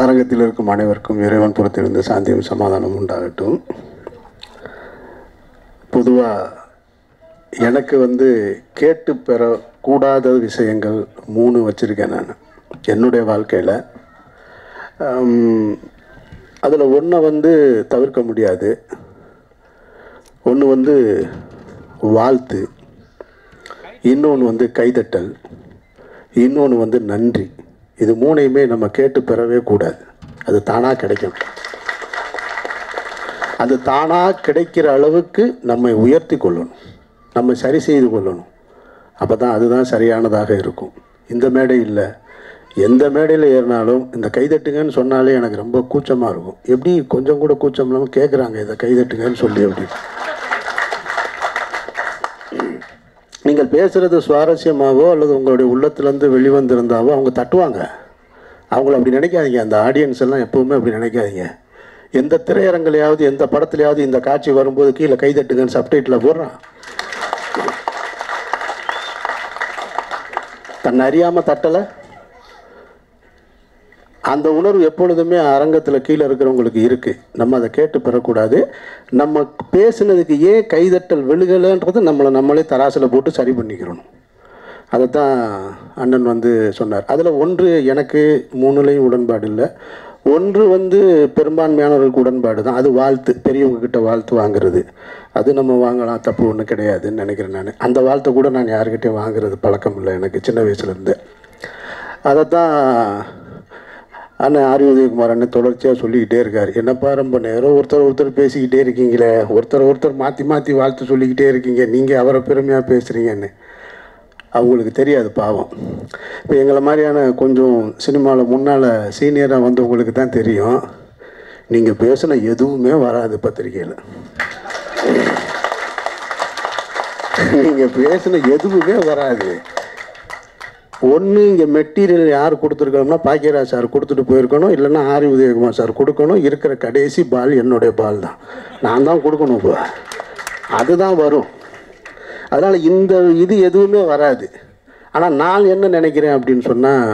அரங்கத்தில் இருக்கும் அனைவருக்கும் இறைவன் புறத்திலிருந்து சாந்தியும் சமாதானம் உண்டாகட்டும் பொதுவாக எனக்கு வந்து கேட்டு பெறக்கூடாத விஷயங்கள் மூணு வச்சுருக்கேன் நான் என்னுடைய வாழ்க்கையில் அதில் ஒன்றை வந்து தவிர்க்க முடியாது ஒன்று வந்து வாழ்த்து இன்னொன்று வந்து கைதட்டல் இன்னொன்று வந்து நன்றி இது மூணையுமே நம்ம கேட்டு பெறவே கூடாது அது தானாக கிடைக்கும் அது தானாக கிடைக்கிற அளவுக்கு நம்மை உயர்த்தி கொள்ளணும் நம்ம சரி செய்து கொள்ளணும் அப்போ தான் அதுதான் சரியானதாக இருக்கும் இந்த மேடை இல்லை எந்த மேடையில் ஏறினாலும் இந்த கைதட்டுங்கன்னு சொன்னாலே எனக்கு ரொம்ப கூச்சமாக இருக்கும் எப்படி கொஞ்சம் கூட கூச்சம் இல்லாமல் கேட்குறாங்க இதை கைதட்டுங்கன்னு சொல்லி அப்படி நீங்கள் பேசுகிறது சுவாரஸ்யமாகவோ அல்லது உங்களுடைய உள்ளத்துலேருந்து வெளிவந்திருந்தாவோ அவங்க தட்டுவாங்க அவங்கள அப்படி நினைக்காதீங்க அந்த ஆடியன்ஸ் எல்லாம் எப்பவுமே அப்படி நினைக்காதீங்க எந்த திரையரங்குலையாவது எந்த படத்துலையாவது இந்த காட்சி வரும்போது கீழே கைதட்டுங்கன்னு சப்டைட்டில் போடுறான் தன்னை அறியாமல் தட்டலை அந்த உணர்வு எப்பொழுதுமே அரங்கத்தில் கீழே இருக்கிறவங்களுக்கு இருக்குது நம்ம அதை கேட்டு பெறக்கூடாது நம்ம பேசுனதுக்கு ஏன் கைதட்டல் விழுகலைன்றது நம்மளை நம்மளே தராசில் போட்டு சரி பண்ணிக்கிறணும் அதை தான் அண்ணன் வந்து சொன்னார் அதில் ஒன்று எனக்கு மூணுலேயும் உடன்பாடு இல்லை ஒன்று வந்து பெரும்பான்மையானவர்களுக்கு உடன்பாடு தான் அது வாழ்த்து பெரியவங்க கிட்ட வாழ்த்து வாங்குறது அது நம்ம வாங்கலாம் தப்பு ஒன்றும் கிடையாதுன்னு நினைக்கிறேன் நான் அந்த வாழ்த்தை கூட நான் யாருக்கிட்டையும் வாங்குறது பழக்கம் இல்லை எனக்கு சின்ன வயசுலேருந்து அதை தான் அண்ணன் ஆரி உதயகுமார் அண்ணன் தொடர்ச்சியாக சொல்லிக்கிட்டே இருக்கார் என்னப்பா ரொம்ப நேரம் ஒருத்தர் ஒருத்தர் பேசிக்கிட்டே இருக்கீங்களே ஒருத்தர் ஒருத்தர் மாற்றி மாற்றி வாழ்த்து சொல்லிக்கிட்டே இருக்கீங்க நீங்கள் அவரை பெருமையாக பேசுகிறீங்கன்னு அவங்களுக்கு தெரியாது பாவம் இப்போ எங்களை மாதிரியான கொஞ்சம் சினிமாவில் முன்னால் சீனியராக வந்தவங்களுக்கு தான் தெரியும் நீங்கள் பேசின எதுவுமே வராது பத்திரிக்கையில் நீங்கள் பேசின எதுவுமே வராது ஒன்று இங்கே மெட்டீரியல் யார் கொடுத்துருக்கோம்னா பாக்கியராஜ் சார் கொடுத்துட்டு போயிருக்கணும் இல்லைன்னா ஆரி உதயகுமார் சார் கொடுக்கணும் இருக்கிற கடைசி பால் என்னுடைய பால் தான் நான் தான் கொடுக்கணும் இப்போ அதுதான் வரும் அதனால் இந்த இது எதுவுமே வராது ஆனால் நான் என்ன நினைக்கிறேன் அப்படின்னு சொன்னால்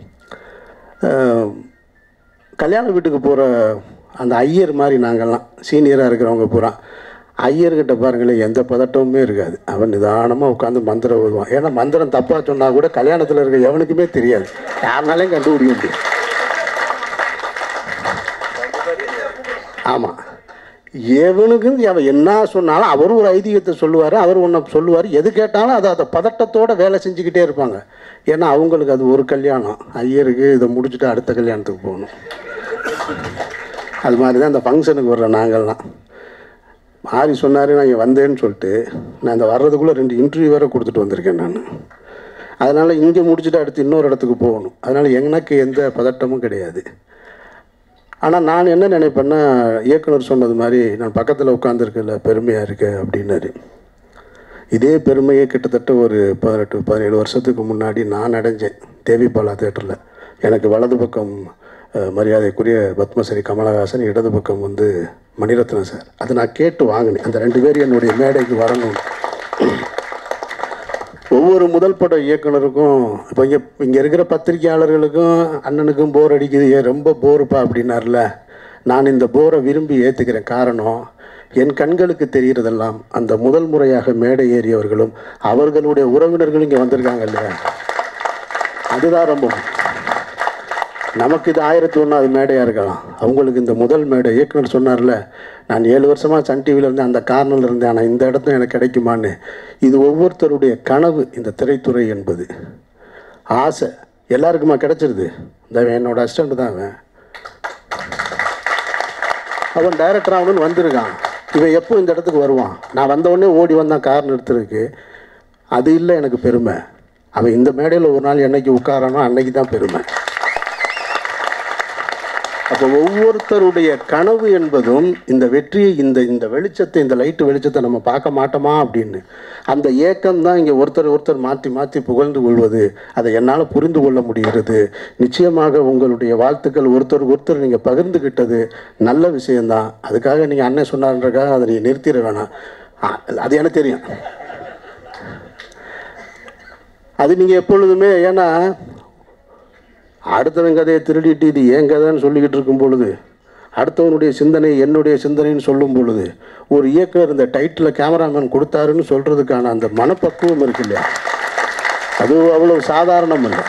கல்யாண வீட்டுக்கு போகிற அந்த ஐயர் மாதிரி நாங்கள்லாம் சீனியராக இருக்கிறவங்க பூரா ஐயர்கிட்ட பாருங்களேன் எந்த பதட்டமுமே இருக்காது அவன் நிதானமாக உட்காந்து மந்திரம் ஓதுவான் ஏன்னா மந்திரம் தப்பாக சொன்னால் கூட கல்யாணத்தில் இருக்க எவனுக்குமே தெரியாது யாருனாலையும் கண்டுபிடிக்க முடியும் ஆமாம் எவனுக்கும் அவன் என்ன சொன்னாலும் அவர் ஒரு ஐதீகத்தை சொல்லுவார் அவர் ஒன்று சொல்லுவார் எது கேட்டாலும் அதை அதை பதட்டத்தோடு வேலை செஞ்சுக்கிட்டே இருப்பாங்க ஏன்னா அவங்களுக்கு அது ஒரு கல்யாணம் ஐயருக்கு இதை முடிச்சுட்டு அடுத்த கல்யாணத்துக்கு போகணும் அது மாதிரி தான் அந்த ஃபங்க்ஷனுக்கு வர்ற நாங்கள்லாம் மாறி சொன்னார் நான் இங்கே வந்தேன்னு சொல்லிட்டு நான் இந்த வர்றதுக்குள்ளே ரெண்டு இன்டர்வியூ வேறு கொடுத்துட்டு வந்திருக்கேன் நான் அதனால் இங்கே முடிச்சுட்டு அடுத்து இன்னொரு இடத்துக்கு போகணும் அதனால் எனக்கு எந்த பதட்டமும் கிடையாது ஆனால் நான் என்ன நினைப்பேன்னா இயக்குனர் சொன்னது மாதிரி நான் பக்கத்தில் உட்காந்துருக்கல பெருமையாக இருக்கு அப்படின்னாரு இதே பெருமையை கிட்டத்தட்ட ஒரு பதினெட்டு பதினேழு வருஷத்துக்கு முன்னாடி நான் அடைஞ்சேன் தேவிபாலா தேட்டரில் எனக்கு வலது பக்கம் அஹ், மரியாதைக்குரிய பத்மஸ்ரீ கமலஹாசன் இடது பக்கம் வந்து மணிரத்னம் சார் அதை நான் கேட்டு வாங்கினேன் அந்த ரெண்டு பேரும் என்னுடைய மேடைக்கு வரணும் ஒவ்வொரு முதல் பட இயக்குனருக்கும் இப்போ இங்கே இங்கே இருக்கிற பத்திரிகையாளர்களுக்கும் அண்ணனுக்கும் போர் அடிக்குது ஏன் ரொம்ப போருப்பா அப்படின்னார்ல நான் இந்த போரை விரும்பி ஏற்றுக்கிறேன் காரணம் என் கண்களுக்கு தெரிகிறதெல்லாம் அந்த முதல் முறையாக மேடை ஏறியவர்களும் அவர்களுடைய உறவினர்களும் இங்கே வந்திருக்காங்க இல்லையா அதுதான் ரொம்ப நமக்கு இது ஆயிரத்தி ஒன்றாவது மேடையாக இருக்கலாம் அவங்களுக்கு இந்த முதல் மேடை இயக்குனர் சொன்னார்ல நான் ஏழு வருஷமாக சன் டிவியில் இருந்தேன் அந்த கார்னரில் இருந்தேன் ஆனால் இந்த இடத்துல எனக்கு கிடைக்குமான்னு இது ஒவ்வொருத்தருடைய கனவு இந்த திரைத்துறை என்பது ஆசை எல்லாருக்குமா கிடைச்சிருது இந்த என்னோட அசிஸ்டண்ட் தான் அவன் அவன் டைரக்டர் ஆகணும்னு வந்திருக்கான் இவன் எப்போ இந்த இடத்துக்கு வருவான் நான் வந்த உடனே ஓடி வந்தான் கார் நிறுத்துறதுக்கு அது இல்லை எனக்கு பெருமை அவன் இந்த மேடையில் ஒரு நாள் என்னைக்கு உட்காரானோ அன்னைக்கு தான் பெருமை அப்போ ஒவ்வொருத்தருடைய கனவு என்பதும் இந்த வெற்றியை இந்த இந்த வெளிச்சத்தை இந்த லைட்டு வெளிச்சத்தை நம்ம பார்க்க மாட்டோமா அப்படின்னு அந்த ஏக்கம் தான் இங்கே ஒருத்தர் ஒருத்தர் மாற்றி மாற்றி புகழ்ந்து கொள்வது அதை என்னால் புரிந்து கொள்ள முடிகிறது நிச்சயமாக உங்களுடைய வாழ்த்துக்கள் ஒருத்தர் ஒருத்தர் நீங்கள் பகிர்ந்துக்கிட்டது நல்ல விஷயம்தான் அதுக்காக நீங்கள் அண்ணன் சொன்னார்ன்றக்காக அதை நீங்கள் நிறுத்திட வேணாம் ஆ, அது எனக்கு தெரியும் அது நீங்கள் எப்பொழுதுமே ஏன்னா அடுத்தவன் கதையை திருடிட்டு இது ஏன் கதைன்னு சொல்லிக்கிட்டு இருக்கும் பொழுது அடுத்தவனுடைய சிந்தனை என்னுடைய சிந்தனைன்னு சொல்லும் பொழுது ஒரு இயக்குனர் இந்த டைட்டில் கேமராமேன் கொடுத்தாருன்னு சொல்கிறதுக்கான அந்த மனப்பக்குவம் இருக்கு இல்லையா அது அவ்வளவு சாதாரணம் இல்லை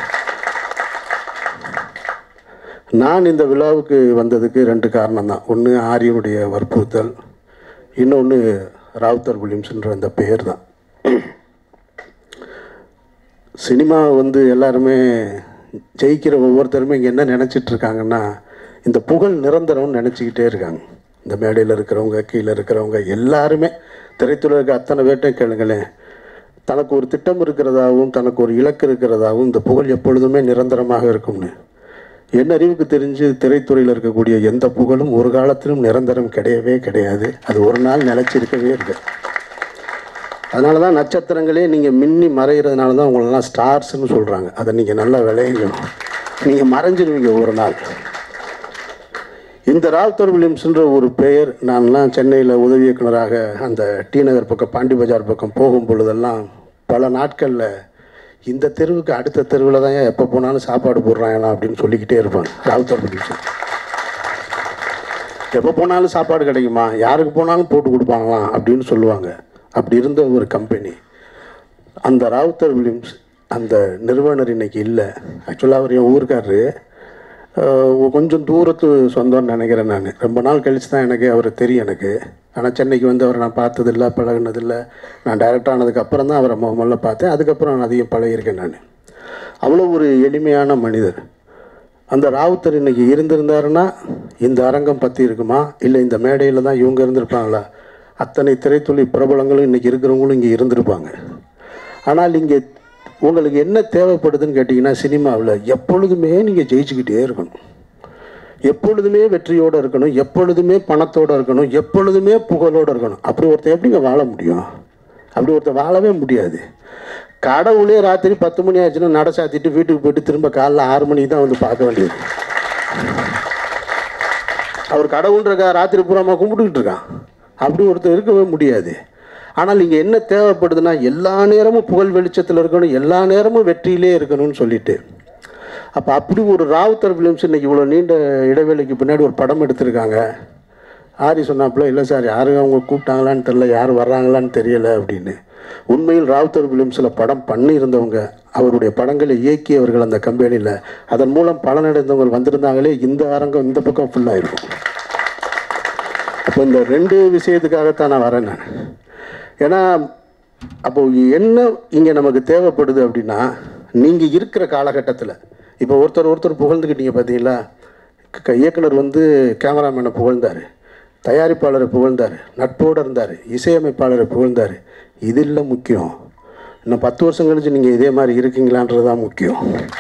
நான் இந்த விழாவுக்கு வந்ததுக்கு ரெண்டு காரணம் தான் ஒன்று ஆரியனுடைய வற்புறுத்தல் இன்னொன்று ராவுத்தர் வில்லியம்ஸ்ன்ற அந்த பெயர் தான் சினிமா வந்து எல்லாருமே ஜெயிக்கிற ஒவ்வொருத்தருமே இங்கே என்ன நினச்சிட்டு இருக்காங்கன்னா இந்த புகழ் நிரந்தரம்னு நினச்சிக்கிட்டே இருக்காங்க இந்த மேடையில் இருக்கிறவங்க கீழே இருக்கிறவங்க எல்லாருமே திரைத்துறை இருக்க அத்தனை பேர்ட்டையும் கேளுங்களேன் தனக்கு ஒரு திட்டம் இருக்கிறதாகவும் தனக்கு ஒரு இலக்கு இருக்கிறதாகவும் இந்த புகழ் எப்பொழுதுமே நிரந்தரமாக இருக்கும்னு என் அறிவுக்கு தெரிஞ்சு திரைத்துறையில் இருக்கக்கூடிய எந்த புகழும் ஒரு காலத்திலும் நிரந்தரம் கிடையவே கிடையாது அது ஒரு நாள் நிலைச்சிருக்கவே இருக்கு அதனால தான் நட்சத்திரங்களே நீங்கள் மின்னி மறைகிறதுனால தான் உங்களெல்லாம் ஸ்டார்ஸ்னு சொல்கிறாங்க அதை நீங்கள் நல்லா விளையணும் நீங்கள் மறைஞ்சிருவீங்க ஒரு நாள் இந்த ராவ்தர் வில்லியம்ஸ்ன்ற ஒரு பெயர் நான்லாம் சென்னையில் உதவி இயக்குனராக அந்த டி நகர் பக்கம் பாண்டி பஜார் பக்கம் போகும் பொழுதெல்லாம் பல நாட்களில் இந்த தெருவுக்கு அடுத்த தெருவில் தான் எப்போ போனாலும் சாப்பாடு போடுறாங்களா அப்படின்னு சொல்லிக்கிட்டே இருப்பாங்க ராவுத்தர் வில்லியம்ஸ் எப்போ போனாலும் சாப்பாடு கிடைக்குமா யாருக்கு போனாலும் போட்டு கொடுப்பாங்களாம் அப்படின்னு சொல்லுவாங்க அப்படி இருந்த ஒரு கம்பெனி அந்த ராவுத்தர் வில்லியம்ஸ் அந்த நிறுவனர் இன்னைக்கு இல்லை ஆக்சுவலாக அவர் என் ஊருக்காரரு அஹ் கொஞ்சம் தூரத்து சொந்தம்னு நினைக்கிறேன் நான் ரொம்ப நாள் கழிச்சு தான் எனக்கு அவர் தெரியும் எனக்கு ஆனால் சென்னைக்கு வந்து அவரை நான் பார்த்ததில்ல பழகுனதில்லை நான் டைரக்டர் ஆனதுக்கு அப்புறம் தான் அவரை மொ- முதல்ல பார்த்தேன் அதுக்கப்புறம் நான் அதிகம் பழகியிருக்கேன் நான் அவ்வளோ ஒரு எளிமையான மனிதர் அந்த ராவுத்தர் இன்னைக்கு இருந்திருந்தாருன்னா இந்த அரங்கம் பற்றி இருக்குமா இல்லை இந்த மேடையில் தான் இவங்க இருந்திருப்பாங்களா அத்தனை திரைத்துறை பிரபலங்களும் இன்னைக்கு இருக்கிறவங்களும் இங்கே இருந்திருப்பாங்க ஆனால் இங்கே உங்களுக்கு என்ன தேவைப்படுதுன்னு கேட்டிங்கன்னா சினிமாவில் எப்பொழுதுமே நீங்கள் ஜெயிச்சுக்கிட்டே இருக்கணும் எப்பொழுதுமே வெற்றியோடு இருக்கணும் எப்பொழுதுமே பணத்தோடு இருக்கணும் எப்பொழுதுமே புகழோடு இருக்கணும் அப்படி ஒருத்தர் எப்படிங்க வாழ முடியும் அப்படி ஒருத்தர் வாழவே முடியாது கடவுளே ராத்திரி பத்து மணி ஆச்சுன்னா நட சாத்திட்டு வீட்டுக்கு போயிட்டு திரும்ப காலைல ஆறு மணிக்கு தான் வந்து பார்க்க வேண்டியது அவர் கடவுள்ன்றக்கா ராத்திரி பூராமா கும்பிட்டுக்கிட்டு இருக்கான் அப்படி ஒருத்தர் இருக்கவே முடியாது ஆனால் இங்கே என்ன தேவைப்படுதுன்னா எல்லா நேரமும் புகழ் வெளிச்சத்தில் இருக்கணும் எல்லா நேரமும் வெற்றியிலே இருக்கணும்னு சொல்லிட்டு அப்போ அப்படி ஒரு ராவுத்தர் ஃபிலிம்ஸ் இன்னைக்கு இவ்வளோ நீண்ட இடைவேளைக்கு பின்னாடி ஒரு படம் எடுத்திருக்காங்க ஆரி சொன்னாப்புல இல்லை சார் யாரும் அவங்க கூப்பிட்டாங்களான்னு தெரில யார் வர்றாங்களான்னு தெரியலை அப்படின்னு உண்மையில் ராவுத்தர் ஃபிலிம்ஸில் படம் பண்ணியிருந்தவங்க அவருடைய படங்களை இயக்கியவர்கள் அந்த கம்பெனியில் அதன் மூலம் பலனடைந்தவங்க வந்திருந்தாங்களே இந்த அரங்கம் இந்த பக்கம் ஃபுல்லாக இருக்கும் அப்போ இந்த ரெண்டு விஷயத்துக்காகத்தான் நான் வரேன் நான் ஏன்னா அப்போ என்ன இங்கே நமக்கு தேவைப்படுது அப்படின்னா நீங்கள் இருக்கிற காலகட்டத்தில் இப்போ ஒருத்தர் ஒருத்தர் புகழ்ந்துக்கிட்டீங்க பார்த்தீங்களா க- இயக்குனர் வந்து கேமராமேனை புகழ்ந்தார் தயாரிப்பாளரை புகழ்ந்தார் நட்போடு இருந்தார் இசையமைப்பாளரை புகழ்ந்தார் இது இல்லை முக்கியம் இன்னும் பத்து வருஷம் கழிச்சு நீங்கள் இதே மாதிரி இருக்கீங்களான்றது தான் முக்கியம்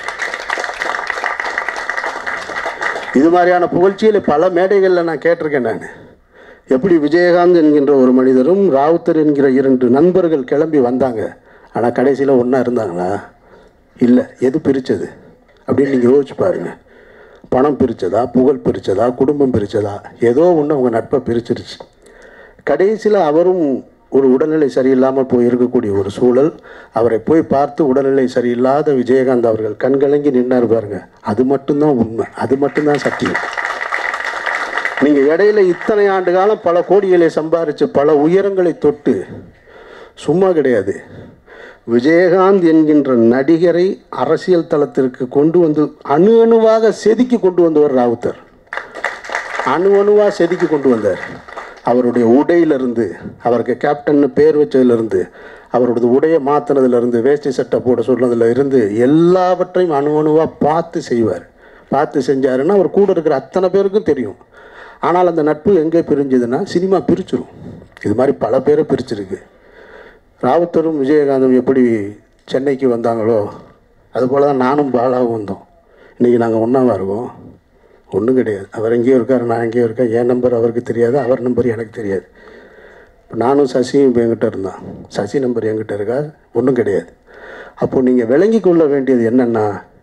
இது மாதிரியான புகழ்ச்சியில் பல மேடைகளில் நான் கேட்டிருக்கேன் நான் எப்படி விஜயகாந்த் என்கின்ற ஒரு மனிதரும் ராவுத்தர் என்கிற இரண்டு நண்பர்கள் கிளம்பி வந்தாங்க ஆனால் கடைசியில் ஒன்றா இருந்தாங்களா இல்லை எது பிரித்தது அப்படின்னு நீங்கள் யோசிச்சு பாருங்க பணம் பிரித்ததா புகழ் பிரித்ததா குடும்பம் பிரித்ததா ஏதோ ஒன்று அவங்க நட்பை பிரிச்சிருச்சு கடைசியில் அவரும் ஒரு உடல்நிலை சரியில்லாமல் போய் இருக்கக்கூடிய ஒரு சூழல் அவரை போய் பார்த்து உடல்நிலை சரியில்லாத விஜயகாந்த் அவர்கள் கண்கலங்கி நின்னார் பாருங்க அது மட்டும்தான் உண்மை அது மட்டும்தான் சத்தியம் நீங்கள் இடையில இத்தனை ஆண்டு காலம் பல கோடிகளை சம்பாரித்து பல உயரங்களை தொட்டு சும்மா கிடையாது விஜயகாந்த் என்கின்ற நடிகரை அரசியல் தளத்திற்கு கொண்டு வந்து அணு அணுவாக செதுக்கி கொண்டு வந்தவர் ராவுத்தர் அணு அணுவாக செதுக்கி கொண்டு வந்தார் அவருடைய உடையிலிருந்து அவருக்கு கேப்டன்னு பேர் வச்சதுலேருந்து அவருடைய உடையை மாற்றினதுலேருந்து வேஷ்டி சட்டை போட சொன்னதுல இருந்து எல்லாவற்றையும் அணு அணுவாக பார்த்து செய்வார் பார்த்து செஞ்சாருன்னா அவர் கூட இருக்கிற அத்தனை பேருக்கும் தெரியும் ஆனால் அந்த நட்பு எங்கே பிரிஞ்சுதுன்னா சினிமா பிரிச்சிரும் இது மாதிரி பல பேரை பிரிச்சிருக்கு ராவுத்தரும் விஜயகாந்தும் எப்படி சென்னைக்கு வந்தாங்களோ அதுபோல் தான் நானும் பாலாவும் வந்தோம் இன்றைக்கி நாங்கள் ஒன்றாவா இருக்கோம் ஒன்றும் கிடையாது அவர் எங்கேயோ இருக்கார் நான் எங்கேயோ இருக்கேன் என் நம்பர் அவருக்கு தெரியாது அவர் நம்பர் எனக்கு தெரியாது இப்போ நானும் சசியும் இப்போ என்கிட்ட இருந்தான் சசி நம்பர் என்கிட்ட இருக்கா ஒன்றும் கிடையாது அப்போது நீங்கள் விளங்கி கொள்ள வேண்டியது என்னென்னா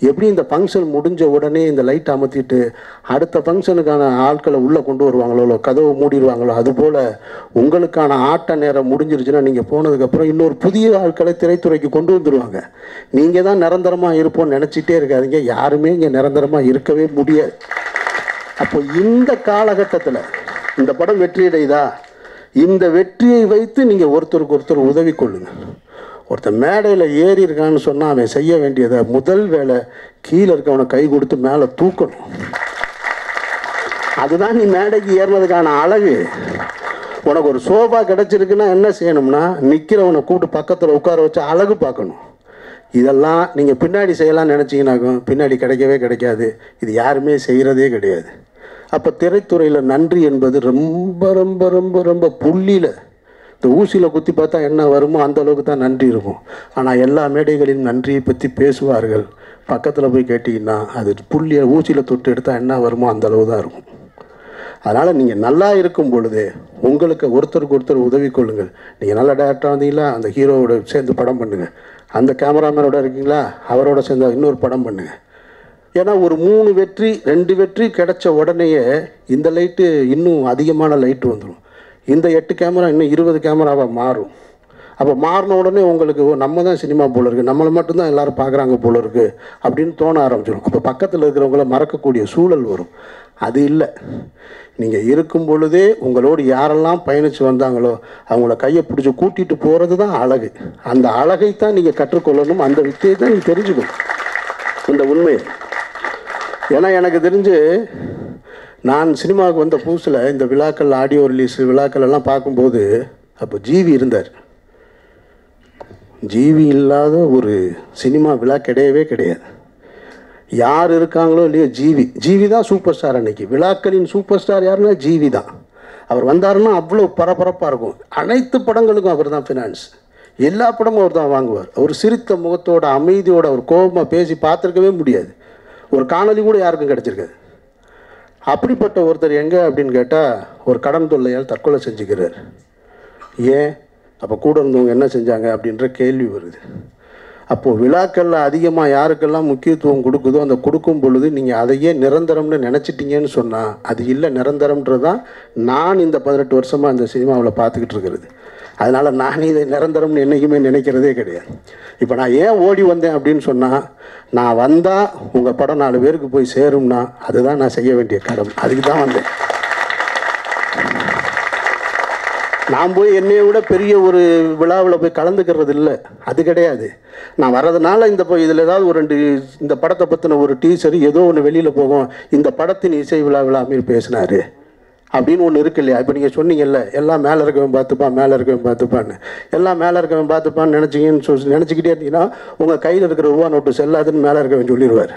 எப்படி இந்த ஃபங்க்ஷன் முடிஞ்ச உடனே இந்த லைட் அமர்த்திட்டு அடுத்த ஃபங்க்ஷனுக்கான ஆட்களை உள்ளே கொண்டு வருவாங்களோ இல்லை கதவை மூடிடுவாங்களோ அதுபோல் உங்களுக்கான ஆட்ட நேரம் முடிஞ்சிருச்சுன்னா நீங்கள் போனதுக்கப்புறம் இன்னொரு புதிய ஆட்களை திரைத்துறைக்கு கொண்டு வந்துடுவாங்க நீங்கள் தான் நிரந்தரமாக இருப்போம்னு நினச்சிட்டே இருக்காதீங்க யாருமே இங்கே நிரந்தரமாக இருக்கவே முடியாது அப்போ இந்த காலகட்டத்தில் இந்த படம் வெற்றியடைதா இந்த வெற்றியை வைத்து நீங்கள் ஒருத்தருக்கு ஒருத்தர் உதவி கொள்ளுங்கள் ஒருத்தன் மேடையில் ஏறி இருக்கான்னு சொன்னால் அவன் செய்ய வேண்டியதை முதல் வேலை கீழே இருக்கவனை கை கொடுத்து மேலே தூக்கணும் அதுதான் நீ மேடைக்கு ஏறினதுக்கான அழகு உனக்கு ஒரு சோஃபா கிடச்சிருக்குன்னா என்ன செய்யணும்னா நிற்கிறவனை கூப்பிட்டு பக்கத்தில் உட்கார வச்சு அழகு பார்க்கணும் இதெல்லாம் நீங்கள் பின்னாடி செய்யலாம்னு நினச்சிங்கனாக்கும் பின்னாடி கிடைக்கவே கிடைக்காது இது யாருமே செய்கிறதே கிடையாது அப்போ திரைத்துறையில் நன்றி என்பது ரொம்ப ரொம்ப ரொம்ப ரொம்ப புள்ளியில் இந்த ஊசியில் குத்தி பார்த்தா என்ன வருமோ அந்த அளவுக்கு தான் நன்றி இருக்கும் ஆனால் எல்லா மேடைகளிலும் நன்றியை பற்றி பேசுவார்கள் பக்கத்தில் போய் கேட்டிங்கன்னா அது புள்ளியை ஊசியில் தொட்டு எடுத்தால் என்ன வருமோ அந்த அளவு தான் இருக்கும் அதனால் நீங்கள் நல்லா இருக்கும் பொழுது உங்களுக்கு ஒருத்தருக்கு ஒருத்தர் உதவி கொள்ளுங்கள் நீங்கள் நல்ல டேரக்டராக வந்தீங்களா அந்த ஹீரோவோட சேர்ந்து படம் பண்ணுங்கள் அந்த கேமராமேனோட இருக்கீங்களா அவரோட சேர்ந்து இன்னொரு படம் பண்ணுங்கள் ஏன்னா ஒரு மூணு வெற்றி ரெண்டு வெற்றி கிடைச்ச உடனேயே இந்த லைட்டு இன்னும் அதிகமான லைட்டு வந்துடும் இந்த எட்டு கேமரா இன்னும் இருபது கேமராவாக மாறும் அப்போ மாறின உடனே உங்களுக்கு ஓ, நம்ம தான் சினிமா போல இருக்குது நம்மளை மட்டும்தான் எல்லாரும் பார்க்குறாங்க போல இருக்குது அப்படின்னு தோண ஆரம்பிச்சிடும் அப்போ பக்கத்தில் இருக்கிறவங்கள மறக்கக்கூடிய சூழல் வரும் அது இல்லை நீங்கள் இருக்கும் பொழுதே உங்களோடு யாரெல்லாம் பயணித்து வந்தாங்களோ அவங்கள கையை பிடிச்சி கூட்டிகிட்டு போகிறது தான் அழகு அந்த அழகை தான் நீங்கள் கற்றுக்கொள்ளணும் அந்த வித்தையை தான் நீங்கள் தெரிஞ்சுக்கணும் இந்த உண்மை ஏன்னா எனக்கு தெரிஞ்சு நான் சினிமாவுக்கு வந்த புதுசில் இந்த விழாக்கள் ஆடியோ ரிலீஸ் விழாக்கள் எல்லாம் பார்க்கும்போது அப்போ ஜீவி இருந்தார் ஜீவி இல்லாத ஒரு சினிமா விழா கிடையவே கிடையாது யார் இருக்காங்களோ இல்லையோ ஜீவி ஜீவி தான் சூப்பர் ஸ்டார் அன்னைக்கு விழாக்களின் சூப்பர் ஸ்டார் யாருன்னா ஜீவி தான் அவர் வந்தாருன்னா அவ்வளோ பரபரப்பாக இருக்கும் அனைத்து படங்களுக்கும் அவர் தான் ஃபினான்ஸ் எல்லா படமும் அவர் தான் வாங்குவார் அவர் சிரித்த முகத்தோட அமைதியோட அவர் கோபமாக பேசி பார்த்துருக்கவே முடியாது ஒரு காணொளி கூட யாருக்கும் கிடச்சிருக்காது அப்படிப்பட்ட ஒருத்தர் எங்கே அப்படின்னு கேட்டால் ஒரு கடன் தொல்லையால் தற்கொலை செஞ்சுக்கிறார் ஏன் அப்போ கூட இருந்தவங்க என்ன செஞ்சாங்க அப்படின்ற கேள்வி வருது அப்போது விழாக்களில் அதிகமாக யாருக்கெல்லாம் முக்கியத்துவம் கொடுக்குதோ அந்த கொடுக்கும் பொழுது நீங்கள் அதையே நிரந்தரம்னு நினச்சிட்டீங்கன்னு சொன்னால் அது இல்லை நிரந்தரம்ன்றது தான் நான் இந்த பதினெட்டு வருஷமாக இந்த சினிமாவில் பார்த்துக்கிட்டு இருக்கிறது அதனால் நான் இதை நிரந்தரம்னு என்றைக்குமே நினைக்கிறதே கிடையாது இப்போ நான் ஏன் ஓடி வந்தேன் அப்படின்னு சொன்னால் நான் வந்தால் உங்கள் படம் நாலு பேருக்கு போய் சேரும்னா அதுதான் நான் செய்ய வேண்டிய கடமை அதுக்கு தான் வந்தேன் நான் போய் என்னைய விட பெரிய ஒரு விழாவில் போய் கலந்துக்கிறது இல்லை அது கிடையாது நான் வர்றதுனால இந்த இப்போ இதில் ஏதாவது ஒரு ரெண்டு இந்த படத்தை பற்றின ஒரு டீசர் ஏதோ ஒன்று வெளியில் போகும் இந்த படத்தின் இசை விழாவில் அமீர் பேசினார் அப்படின்னு ஒன்று இருக்கு இல்லையா இப்போ நீங்கள் சொன்னீங்கல்ல எல்லாம் மேலே இருக்கவன் பார்த்துப்பான் மேலே இருக்கவன் பார்த்துப்பான்னு எல்லாம் மேலே இருக்கவன் பார்த்துப்பான்னு நினச்சிங்கன்னு சொல்லி நினச்சிக்கிட்டே இருந்தீங்கன்னா உங்கள் கையில் இருக்கிற ரூபா நோட்டு செல்லாதுன்னு மேலே இருக்கவன் சொல்லிடுவார்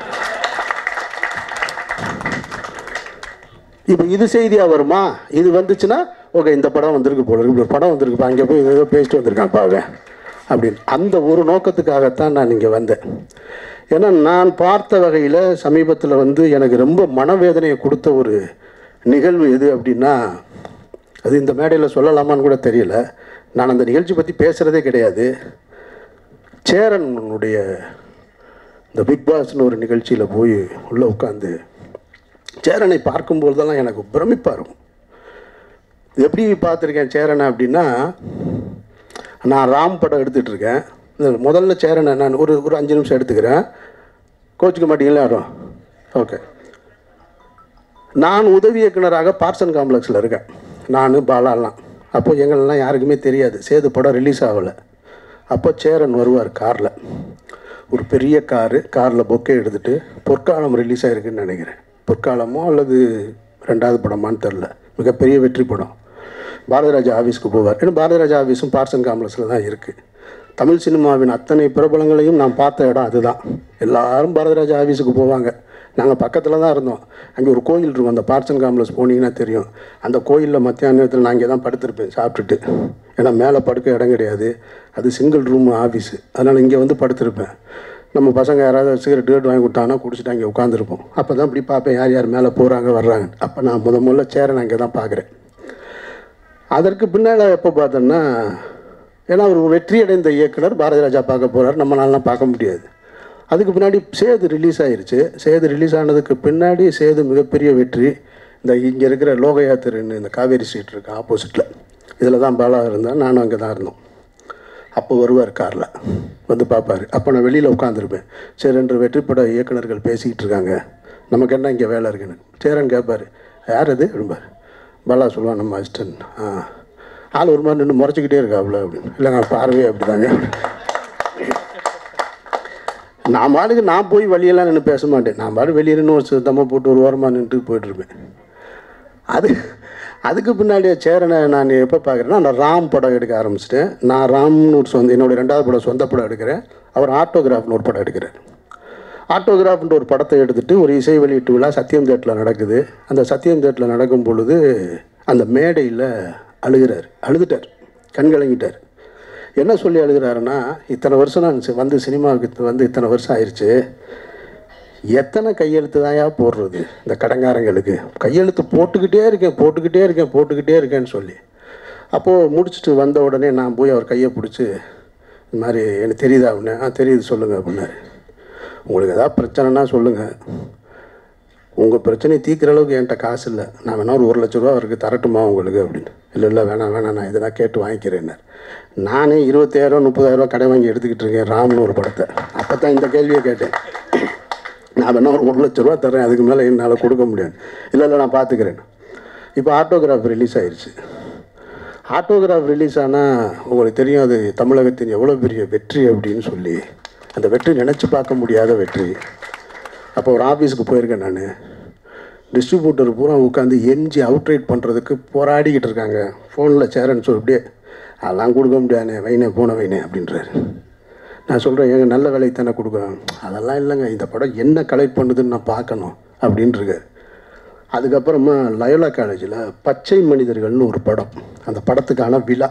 இப்போ இது செய்தியாக வருமா இது வந்துச்சுன்னா ஓகே இந்த படம் வந்திருக்கு போல இருக்கு இப்படி ஒரு படம் வந்திருக்குப்பா அங்கே போய் ஏதோ பேசிட்டு வந்திருக்கான்ப்பா அவன் அப்படின்னு அந்த ஒரு நோக்கத்துக்காகத்தான் நான் இங்கே வந்தேன் ஏன்னா நான் பார்த்த வகையில் சமீபத்தில் வந்து எனக்கு ரொம்ப மனவேதனையை கொடுத்த ஒரு நிகழ்வு எது அப்படின்னா அது இந்த மேடையில் சொல்லலாமான்னு கூட தெரியல நான் அந்த நிகழ்ச்சி பற்றி பேசுகிறதே கிடையாது சேரனுடைய இந்த பிக் பாஸ்னு ஒரு நிகழ்ச்சியில் போய் உள்ளே உட்காந்து சேரனை பார்க்கும்போதெல்லாம் எனக்கு பிரமிப்பாக இருக்கும் எப்படி பார்த்துருக்கேன் சேரனை அப்படின்னா நான் ராம் படம் எடுத்துகிட்டு இருக்கேன் இந்த முதல்ல சேரனை நான் ஒரு ஒரு அஞ்சு நிமிஷம் எடுத்துக்கிறேன் கோச்சிக்க மாட்டீங்களா யாரும் ஓகே நான் உதவி இயக்குனராக பார்சன் காம்ப்ளெக்ஸில் இருக்கேன் நான் பாலாலாம் அப்போ எங்களெல்லாம் யாருக்குமே தெரியாது சேது படம் ரிலீஸ் ஆகலை அப்போ சேரன் வருவார் காரில் ஒரு பெரிய காரு காரில் பொக்கே எடுத்துகிட்டு பொற்காலம் ரிலீஸ் ஆகிருக்குன்னு நினைக்கிறேன் பொற்காலமோ அல்லது ரெண்டாவது படமான்னு தெரில மிகப்பெரிய வெற்றி படம் பாரதிராஜா ஆஃபீஸ்க்கு போவார் ஏன்னா பாரதிராஜா ஆஃபீஸும் பார்சன் காம்ப்ளெக்ஸில் தான் இருக்குது தமிழ் சினிமாவின் அத்தனை பிரபலங்களையும் நான் பார்த்த இடம் அதுதான் எல்லாரும் பாரதிராஜா ஆஃபீஸுக்கு போவாங்க நாங்கள் பக்கத்தில் தான் இருந்தோம் அங்கே ஒரு கோயில் இருக்கும் அந்த பார்சன் காம்ப்ளெக்ஸ் போனீங்கன்னா தெரியும் அந்த கோயிலில் மத்தியான நேரத்தில் நான் இங்கே தான் படுத்திருப்பேன் சாப்பிட்டுட்டு ஏன்னா மேலே படுக்க இடம் கிடையாது அது சிங்கிள் ரூம் ஆஃபீஸு அதனால் இங்கே வந்து படுத்திருப்பேன் நம்ம பசங்க யாராவது சிகரெட் கேட் வாங்கி கொடுத்தாங்கன்னா குடிச்சிட்டு அங்கே உட்காந்துருப்போம் அப்போ தான் இப்படி பார்ப்பேன் யார் யார் மேலே போகிறாங்க வர்றாங்க அப்போ நான் முத முதல்ல சேரை நான் இங்கே தான் பார்க்குறேன் அதற்கு பின்னால் எப்போ பார்த்தோன்னா ஏன்னா அவர் ஒரு வெற்றி அடைந்த இயக்குனர் பாரதி ராஜா பார்க்க போகிறார் நம்மளாலாம் பார்க்க முடியாது அதுக்கு பின்னாடி சேது ரிலீஸ் ஆயிருச்சு சேது ரிலீஸ் ஆனதுக்கு பின்னாடி சேது மிகப்பெரிய வெற்றி இந்த இங்கே இருக்கிற லோகயா தெருன்னு இந்த காவேரி ஸ்ட்ரீட் இருக்கு ஆப்போசிட்டில் இதில் தான் பாலா இருந்தேன் நானும் அங்கே தான் இருந்தோம் அப்போ வருவார் காரில் வந்து பார்ப்பாரு அப்போ நான் வெளியில் உட்காந்துருப்பேன் சரி ரெண்டு வெற்றிப்பட இயக்குனர்கள் பேசிக்கிட்டு இருக்காங்க நமக்கு என்ன இங்கே வேலை இருக்குன்னு சேரன் கேட்பார் யார் அது அப்படிம்பார் பாலா சொல்லுவான் நம்ம அசிஸ்டன்ட் ஆ ஆள் ஒரு மாதிரி நின்று முறைச்சிக்கிட்டே இருக்காப்புல அப்படின்னு இல்லைங்க பார்வையே அப்படிதாங்க நான் பாட்டுக்கு நான் போய் வழியெல்லாம் நின்று பேச மாட்டேன் நான் பாட்டு வெளியே நின்று ஒரு சுத்தமாக போட்டு ஒரு ஓரமாக நின்றுட்டு போயிட்டுருப்பேன் அது அதுக்கு பின்னாடி சேரனை நான் எப்போ பார்க்குறேன்னா நான் ராம் படம் எடுக்க ஆரம்பிச்சிட்டேன் நான் ராம்னு ஒரு சொந்த என்னுடைய ரெண்டாவது படம் சொந்த படம் எடுக்கிறேன் அவர் ஆட்டோகிராஃப்னு ஒரு படம் எடுக்கிறார் ஆட்டோகிராஃப்ன்ற ஒரு படத்தை எடுத்துட்டு ஒரு இசை வெளியீட்டு விழா சத்தியம் தேட்டில் நடக்குது அந்த சத்தியம் தேட்டில் நடக்கும் பொழுது அந்த மேடையில் அழுகிறார் அழுதுட்டார் கண் கலங்கிட்டார் என்ன சொல்லி அழுகிறாருன்னா இத்தனை வருஷம் நான் சி- வந்து சினிமாவுக்கு வந்து இத்தனை வருஷம் ஆயிடுச்சு எத்தனை கையெழுத்து தான்யா போடுறது இந்த கடங்காரங்களுக்கு கையெழுத்து போட்டுக்கிட்டே இருக்கேன் போட்டுக்கிட்டே இருக்கேன் போட்டுக்கிட்டே இருக்கேன்னு சொல்லி அப்போது முடிச்சுட்டு வந்த உடனே நான் போய் அவர் கையை பிடிச்சி இந்த மாதிரி எனக்கு தெரியுதா அப்படின்னு ஆ தெரியுது சொல்லுங்கள் அப்படின்னாரு உங்களுக்கு ஏதாவது பிரச்சனைனா சொல்லுங்கள் உங்கள் பிரச்சனையை தீர்க்குற அளவுக்கு என்கிட்ட காசு இல்லை நான் வேணா ஒரு ஒரு லட்ச ரூபா அவருக்கு தரட்டுமா உங்களுக்கு அப்படின்னு இல்லை இல்லை வேணாம் வேணாம் நான் இதெல்லாம் கேட்டு வாங்கிக்கிறேன்னார் நானே இருபத்தாயிரம் முப்பதாயிரரூவா கடை வாங்கி எடுத்துக்கிட்டு இருக்கேன் ராம்னு ஒரு படத்தை அப்போ தான் இந்த கேள்வியை கேட்டேன் நான் வேணா ஒரு ஒரு லட்ச ரூபா தரேன் அதுக்கு மேலே என்னால் கொடுக்க முடியாது இல்லை இல்லை நான் பார்த்துக்கிறேன் இப்போ ஆட்டோகிராஃப் ரிலீஸ் ஆயிடுச்சு ஆட்டோகிராஃப் ரிலீஸ் ஆனால் உங்களுக்கு தெரியும் அது தமிழகத்தின் எவ்வளோ பெரிய வெற்றி அப்படின்னு சொல்லி அந்த வெற்றி நினச்சி பார்க்க முடியாத வெற்றி அப்போ ஒரு ஆஃபீஸுக்கு போயிருக்கேன் நான் டிஸ்ட்ரிபியூட்டர் பூரா உட்காந்து எஞ்சி அவுட்ரைட் பண்ணுறதுக்கு போராடிக்கிட்டு இருக்காங்க ஃபோனில் சேரன்னு சொல்லி அப்படியே அதெல்லாம் கொடுக்க முடியாதுண்ணே வைனே போன வைனே அப்படின்றாரு நான் சொல்கிறேன் எங்க நல்ல வேலைக்கு தானே கொடுக்குறேன் அதெல்லாம் இல்லைங்க இந்த படம் என்ன கலெக்ட் பண்ணுதுன்னு நான் பார்க்கணும் அப்படின்ட்டுருக்காரு அதுக்கப்புறமா லயோலா காலேஜில் பச்சை மனிதர்கள்னு ஒரு படம் அந்த படத்துக்கான விழா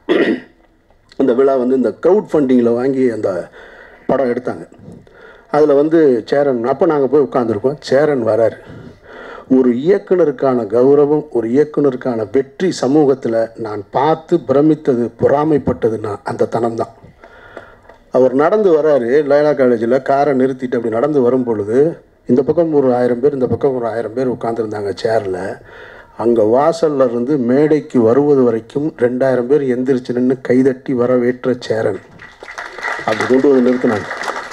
அந்த விழா வந்து இந்த க்ரௌட் ஃபண்டிங்கில் வாங்கி அந்த படம் எடுத்தாங்க அதில் வந்து சேரன் அப்போ நாங்கள் போய் உட்காந்துருக்கோம் சேரன் வராரு ஒரு இயக்குனருக்கான கௌரவம் ஒரு இயக்குனருக்கான வெற்றி சமூகத்தில் நான் பார்த்து பிரமித்தது பொறாமைப்பட்டதுன்னா அந்த தனம்தான் அவர் நடந்து வராரு லயலா காலேஜில் காரை நிறுத்திட்டு அப்படி நடந்து வரும் பொழுது இந்த பக்கம் ஒரு ஆயிரம் பேர் இந்த பக்கம் ஒரு ஆயிரம் பேர் உட்காந்துருந்தாங்க சேரில் அங்கே வாசல்ல இருந்து மேடைக்கு வருவது வரைக்கும் ரெண்டாயிரம் பேர் எந்திரிச்சு நின்று கைதட்டி வரவேற்ற சேரன் அப்படி கொண்டு வந்து நிறுத்தினாங்க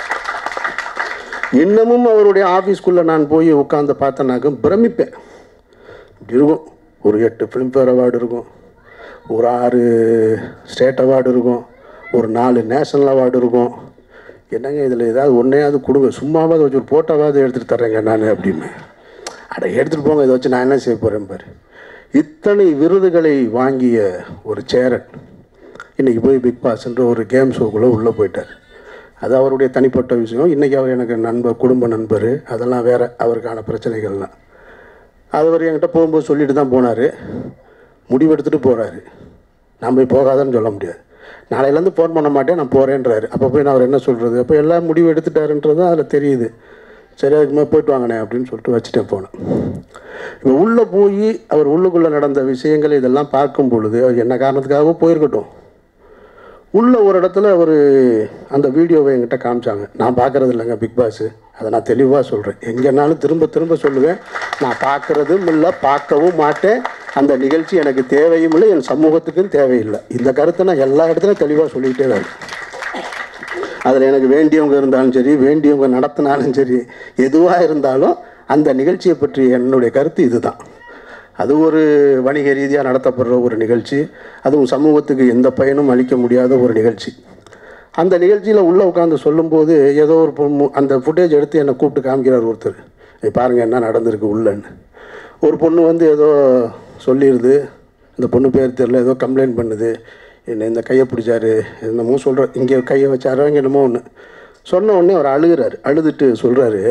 இன்னமும் அவருடைய ஆஃபீஸ்க்குள்ளே நான் போய் உட்காந்து பார்த்தேனாக்க பிரமிப்பேன் இப்படி இருக்கும் ஒரு எட்டு ஃபிலிம்ஃபேர் அவார்டு இருக்கும் ஒரு ஆறு ஸ்டேட் அவார்டு இருக்கும் ஒரு நாலு நேஷனல் அவார்டு இருக்கும் என்னங்க இதில் ஏதாவது ஒன்றையாவது கொடுங்க சும்மாவாவது வச்சு ஒரு போட்டோவாவது எடுத்துகிட்டு தர்றேங்க நான் அப்படின்னு அட எடுத்துகிட்டு போங்க இதை வச்சு நான் என்ன செய்ய போகிறேன் பாரு இத்தனை விருதுகளை வாங்கிய ஒரு சேரன் இன்றைக்கி போய் பிக் பாஸ்ன்ற ஒரு கேம் ஷோக்குள்ளே உள்ளே போயிட்டார் அது அவருடைய தனிப்பட்ட விஷயம் இன்றைக்கி அவர் எனக்கு நண்பர் குடும்ப நண்பர் அதெல்லாம் வேறு அவருக்கான பிரச்சனைகள்லாம் அது அவர் என்கிட்ட போகும்போது சொல்லிட்டு தான் போனார் முடிவெடுத்துட்டு போகிறாரு நான் போய் போகாதன்னு சொல்ல முடியாது நாளையிலேருந்து ஃபோன் பண்ண மாட்டேன் நான் போகிறேன்றாரு அப்போ போய் நான் அவர் என்ன சொல்கிறது அப்போ எல்லாம் முடிவு எடுத்துட்டாருன்றது அதில் தெரியுது சரி அதுக்கு மேலே போயிட்டு வாங்கினே அப்படின்னு சொல்லிட்டு வச்சுட்டேன் போனேன் இப்போ உள்ளே போய் அவர் உள்ளுக்குள்ளே நடந்த விஷயங்கள் இதெல்லாம் பார்க்கும் பொழுது அவர் என்ன காரணத்துக்காகவோ போயிருக்கட்டும் உள்ள ஒரு இடத்துல அவர் அந்த வீடியோவை என்கிட்ட காமிச்சாங்க நான் பார்க்கறது இல்லைங்க பிக் பாஸ் அதை நான் தெளிவாக சொல்கிறேன் எங்கேனாலும் திரும்ப திரும்ப சொல்லுவேன் நான் பார்க்கறதும் இல்லை பார்க்கவும் மாட்டேன் அந்த நிகழ்ச்சி எனக்கு தேவையும் இல்லை என் சமூகத்துக்கும் தேவையில்லை இந்த கருத்தை நான் எல்லா இடத்துலையும் தெளிவாக சொல்லிக்கிட்டே தான் இருக்கேன். அதில் எனக்கு வேண்டியவங்க இருந்தாலும் சரி வேண்டியவங்க நடத்தினாலும் சரி எதுவாக இருந்தாலும் அந்த நிகழ்ச்சியை பற்றி என்னுடைய கருத்து இதுதான் அது ஒரு வணிக ரீதியாக நடத்தப்படுற ஒரு நிகழ்ச்சி அதுவும் சமூகத்துக்கு எந்த பயனும் அளிக்க முடியாத ஒரு நிகழ்ச்சி அந்த நிகழ்ச்சியில் உள்ளே உட்காந்து சொல்லும்போது ஏதோ ஒரு பொண்ணு அந்த ஃபுட்டேஜ் எடுத்து என்னை கூப்பிட்டு காமிக்கிறார் ஒருத்தர் "இங்க பாருங்க என்ன நடந்திருக்கு உள்ளன்னு ஒரு பொண்ணு வந்து ஏதோ சொல்லிடுது இந்த பொண்ணு பேர் தெரில ஏதோ கம்ப்ளைண்ட் பண்ணுது என்ன இந்த கையை பிடிச்சாரு என்னமோ சொல்கிற இங்கே கையை வச்சாரோ இங்கே என்னமோ ஒன்று சொன்ன உடனே அவர் அழுகிறாரு அழுதுட்டு சொல்கிறாரு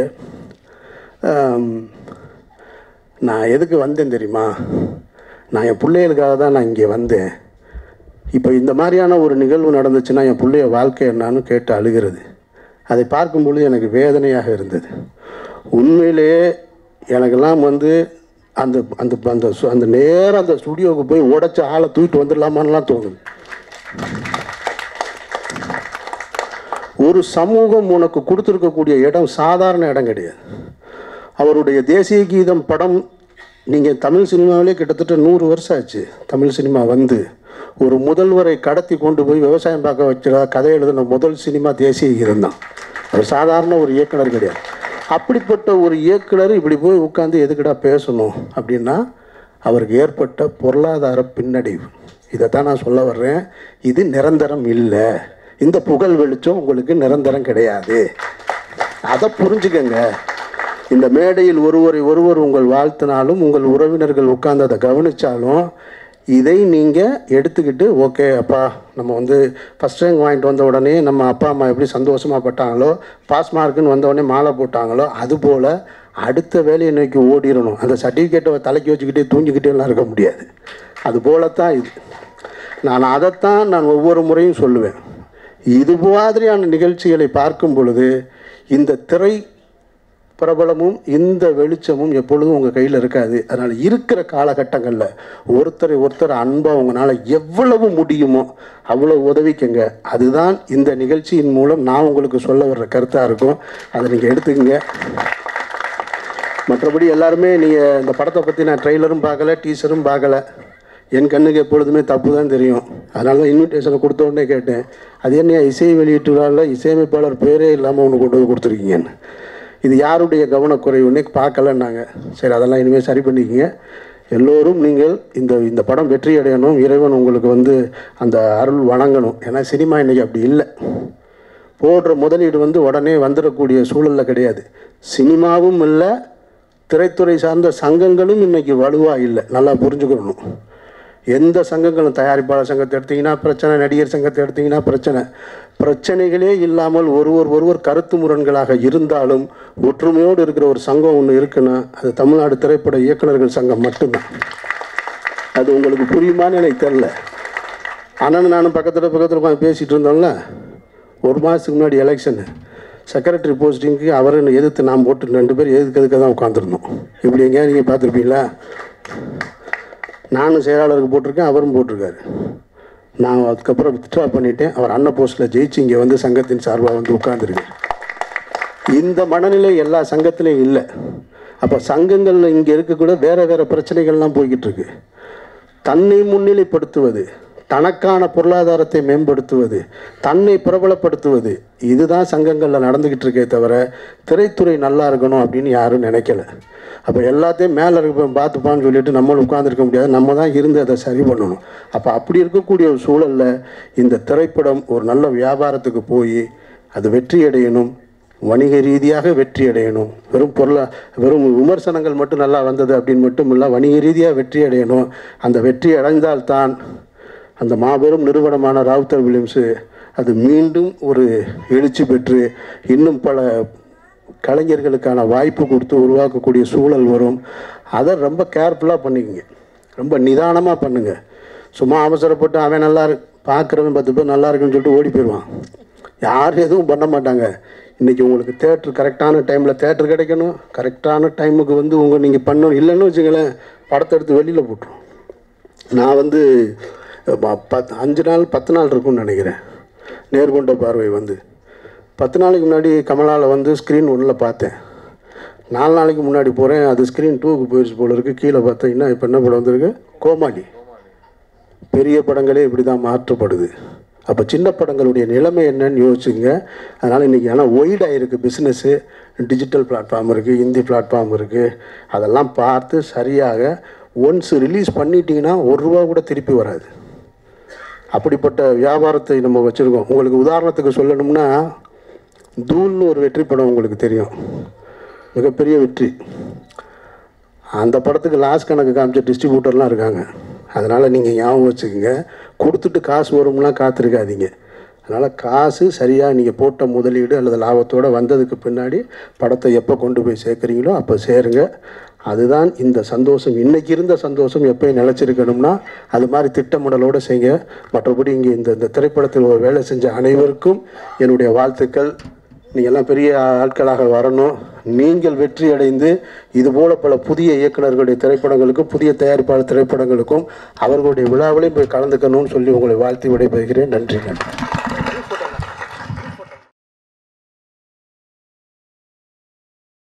நான் எதுக்கு வந்தேன் தெரியுமா நான் என் பிள்ளைகளுக்காக தான் நான் இங்கே வந்தேன் இப்போ இந்த மாதிரியான ஒரு நிகழ்வு நடந்துச்சுன்னா என் பிள்ளைய வாழ்க்கை என்னான்னு கேட்டு அழுகிறது அதை பார்க்கும் பொழுது எனக்கு வேதனையாக இருந்தது உண்மையிலேயே எனக்கெல்லாம் வந்து அந்த அந்த அந்த சு- அந்த நேரம் அந்த ஸ்டுடியோவுக்கு போய் உடைச்ச ஆளை தூக்கிட்டு வந்துடலாமான்லாம் தோணுது ஒரு சமூகம் உனக்கு கொடுத்துருக்கக்கூடிய இடம் சாதாரண இடம் கிடையாது அவருடைய தேசிய கீதம் படம் நீங்கள் தமிழ் சினிமாவிலே கிட்டத்தட்ட நூறு வருஷம் ஆச்சு தமிழ் சினிமா வந்து ஒரு முதல்வரை கடத்தி கொண்டு போய் விவசாயம் பார்க்க வச்ச கதை எழுதின முதல் சினிமா தேசிய கீதம் தான் அவர் சாதாரண ஒரு இயக்குனர் கிடையாது அப்படிப்பட்ட ஒரு இயக்குனர் இப்படி போய் உட்காந்து எதுக்குடா பேசணும் அப்படின்னா அவருக்கு ஏற்பட்ட பொருளாதார பின்னடைவு இதைத்தான் நான் சொல்ல வர்றேன் இது நிரந்தரம் இல்லை இந்த புகழ் வெளிச்சம் உங்களுக்கு நிரந்தரம் கிடையாது அதை புரிஞ்சுக்கங்க இந்த மேடையில் ஒருவரை ஒருவர் உங்கள் வாழ்த்தினாலும் உங்கள் உறவினர்கள் உட்கார்ந்து அதை கவனித்தாலும் இதை நீங்கள் எடுத்துக்கிட்டு ஓகே அப்பா நம்ம வந்து ஃபஸ்ட் ரேங்க் வாங்கிட்டு வந்த உடனே நம்ம அப்பா அம்மா எப்படி சந்தோஷமாக பட்டாங்களோ பாஸ் மார்க்குன்னு வந்த உடனே மாலை போட்டாங்களோ அதுபோல் அடுத்த வேலையை நோக்கி ஓடிடணும் அந்த சர்டிஃபிகேட்டை தலைக்கு வச்சுக்கிட்டே தூங்கிக்கிட்டே எல்லாம் இருக்க முடியாது அது போலத்தான் இது நான் அதைத்தான் நான் ஒவ்வொரு முறையும் சொல்லுவேன் இது மாதிரியான நிகழ்ச்சிகளை பார்க்கும் பொழுது இந்த திரை பிரபலமும் இந்த வெளிச்சமும் எப்பொழுதும் உங்கள் கையில் இருக்காது அதனால் இருக்கிற காலகட்டங்களில் ஒருத்தரை ஒருத்தர் அன்பாக உங்களால் எவ்வளவு முடியுமோ அவ்வளவு உதவிக்கங்க அதுதான் இந்த நிகழ்ச்சியின் மூலம் நான் உங்களுக்கு சொல்ல வர்ற கருத்தாக இருக்கும் அதை நீங்கள் எடுத்துக்கங்க மற்றபடி எல்லாருமே நீங்கள் இந்த படத்தை பற்றி நான் ட்ரெய்லரும் பார்க்கல டீசரும் பார்க்கல என் கண்ணுக்கு எப்பொழுதுமே தப்பு தான் தெரியும் அதனால தான் இன்விடேஷனை கொடுத்த உடனே கேட்டேன் அது என்ன இசை வெளியீட்டு விழாவில் இசையமைப்பாளர் பேரே இல்லாமல் ஒன்று கொண்டு வந்து கொடுத்துருக்கீங்கன்னு இது யாருடைய கவனக்குறைவுன்னே பார்க்கலன்னாங்க சரி அதெல்லாம் இனிமேல் சரி பண்ணிக்கங்க எல்லோரும் நீங்கள் இந்த இந்த படம் வெற்றி அடையணும் இறைவன் உங்களுக்கு வந்து அந்த அருள் வணங்கணும் ஏன்னா சினிமா இன்றைக்கி அப்படி இல்லை போடுற முதலீடு வந்து உடனே வந்துடக்கூடிய சூழலில் கிடையாது சினிமாவும் இல்லை திரைத்துறை சார்ந்த சங்கங்களும் இன்னைக்கு வலுவாக இல்லை நல்லா புரிஞ்சுக்கணும் எந்த சங்கங்களும் தயாரிப்பாளர் சங்கத்தை எடுத்தீங்கன்னா பிரச்சனை நடிகர் சங்கத்தை எடுத்தீங்கன்னா பிரச்சனை பிரச்சனைகளே இல்லாமல் ஒருவர் ஒருவர் கருத்து முரண்களாக இருந்தாலும் ஒற்றுமையோடு இருக்கிற ஒரு சங்கம் ஒன்று இருக்குன்னா அது தமிழ்நாடு திரைப்பட இயக்குனர்கள் சங்கம் மட்டும்தான் அது உங்களுக்கு புரியுமான்னு எனக்கு தெரில அண்ணன் நானும் பக்கத்தில் பக்கத்தில் உட்காந்து பேசிகிட்டு இருந்தோம்ல ஒரு மாதத்துக்கு முன்னாடி எலெக்ஷனு செக்ரட்டரி போஸ்டிங்க்கு அவரை எதிர்த்து நான் போட்டு ரெண்டு பேர் எதுக்கு எதுக்காக தான் உட்காந்துருந்தோம் இப்படி எங்கேயா நீங்கள் பார்த்துருப்பீங்களா நானும் செயலாளருக்கு போட்டிருக்கேன் அவரும் போட்டிருக்காரு நான் அதுக்கப்புறம் வித்ட்ரா பண்ணிட்டேன் அவர் அண்ணன் போஸ்ட்டில் ஜெயிச்சு இங்கே வந்து சங்கத்தின் சார்பாக வந்து உட்காந்துருக்கேன் இந்த மனநிலை எல்லா சங்கத்திலையும் இல்லை அப்போ சங்கங்களில் இங்கே இருக்கக்கூட வேறு வேறு பிரச்சனைகள்லாம் போய்கிட்டு இருக்கு தன்னை முன்னிலைப்படுத்துவது தனக்கான பொருளாதாரத்தை மேம்படுத்துவது தன்னை பிரபலப்படுத்துவது இதுதான் சங்கங்களில் நடந்துக்கிட்டு இருக்கே தவிர திரைத்துறை நல்லா இருக்கணும் அப்படின்னு யாரும் நினைக்கல அப்போ எல்லாத்தையும் மேலே இருக்க பார்த்துப்பான்னு சொல்லிட்டு நம்மளும் உட்காந்துருக்க முடியாது நம்ம தான் இருந்து அதை சரி பண்ணணும் அப்போ அப்படி இருக்கக்கூடிய ஒரு சூழலில் இந்த திரைப்படம் ஒரு நல்ல வியாபாரத்துக்கு போய் அது வெற்றி அடையணும் வணிக ரீதியாக வெற்றி அடையணும் வெறும் பொருளா வெறும் விமர்சனங்கள் மட்டும் நல்லா வந்தது அப்படின்னு மட்டும் இல்லை வணிக ரீதியாக வெற்றி அடையணும் அந்த வெற்றி அடைந்தால்தான் அந்த மாபெரும் நிறுவனமான ராவுத்தர் வில்லியம்ஸு அது மீண்டும் ஒரு எழுச்சி பெற்று இன்னும் பல கலைஞர்களுக்கான வாய்ப்பு கொடுத்து உருவாக்கக்கூடிய சூழல் வரும் அதை ரொம்ப கேர்ஃபுல்லாக பண்ணிக்கங்க ரொம்ப நிதானமாக பண்ணுங்க சும்மா அவசரப்பட்டு அவன் நல்லா இரு பார்க்குறவன் பத்து பேர் நல்லா இருக்குன்னு சொல்லிட்டு ஓடி போயிடுவான் யாரும் எதுவும் பண்ண மாட்டாங்க இன்றைக்கி உங்களுக்கு தேட்ரு கரெக்டான டைமில் தேட்ரு கிடைக்கணும் கரெக்டான டைமுக்கு வந்து உங்கள் நீங்கள் பண்ணணும் இல்லைன்னு வச்சுங்களேன் படத்தை எடுத்து வெளியில் போட்டுரும் நான் வந்து ப- பத் அஞ்சு நாள் பத்து நாள் இருக்கும்னு நினைக்கிறேன் நேர்கொண்ட பார்வை வந்து பத்து நாளைக்கு முன்னாடி கமலாவில் வந்து ஸ்க்ரீன் ஒன்றில் பார்த்தேன் நாலு நாளைக்கு முன்னாடி போகிறேன் அது ஸ்க்ரீன் டூக்கு போயிடுச்சு போல இருக்குது கீழே பார்த்தீங்கன்னா இப்போ என்ன படம் வந்திருக்கு கோமாளி பெரிய படங்களே இப்படி தான் மாற்றப்படுது அப்போ சின்ன படங்களுடைய நிலைமை என்னன்னு யோசிச்சுங்க அதனால் இன்றைக்கி ஆனால் ஒய்டாக இருக்குது பிஸ்னஸ்ஸு டிஜிட்டல் பிளாட்ஃபார்ம் இருக்குது ஹிந்தி பிளாட்ஃபார்ம் இருக்குது அதெல்லாம் பார்த்து சரியாக ஒன்ஸ் ரிலீஸ் பண்ணிட்டீங்கன்னா ஒரு ரூபா கூட திருப்பி வராது அப்படிப்பட்ட வியாபாரத்தை நம்ம வச்சுருக்கோம் உங்களுக்கு உதாரணத்துக்கு சொல்லணும்னா தூள்னு ஒரு வெற்றி படம் உங்களுக்கு தெரியும் மிகப்பெரிய வெற்றி அந்த படத்துக்கு லாஸ் கணக்கு காமிச்ச டிஸ்ட்ரிபியூட்டர்லாம் இருக்காங்க அதனால் நீங்கள் ஞாபகம் வச்சுக்கோங்க கொடுத்துட்டு காசு வரும்லாம் காத்திருக்காதீங்க அதனால் காசு சரியாக நீங்கள் போட்ட முதலீடு அல்லது லாபத்தோடு வந்ததுக்கு பின்னாடி படத்தை எப்போ கொண்டு போய் சேர்க்குறீங்களோ அப்போ சேருங்க அதுதான் இந்த சந்தோஷம் இன்னைக்கு இருந்த சந்தோஷம் எப்பயும் நிலச்சிருக்கணும்னா அது மாதிரி திட்டமிடலோடு செய்யுங்க மற்றபடி இங்கே இந்த இந்த திரைப்படத்தில் ஒரு வேலை செஞ்ச அனைவருக்கும் என்னுடைய வாழ்த்துக்கள் நீங்கள் எல்லாம் பெரிய ஆட்களாக வரணும் நீங்கள் வெற்றி அடைந்து இதுபோல பல புதிய இயக்குனர்களுடைய திரைப்படங்களுக்கும் புதிய தயாரிப்பாளர் திரைப்படங்களுக்கும் அவர்களுடைய விழாவிலையும் போய் கலந்துக்கணும்னு சொல்லி உங்களை வாழ்த்தி விடைபெறுகிறேன் நன்றி நன்றி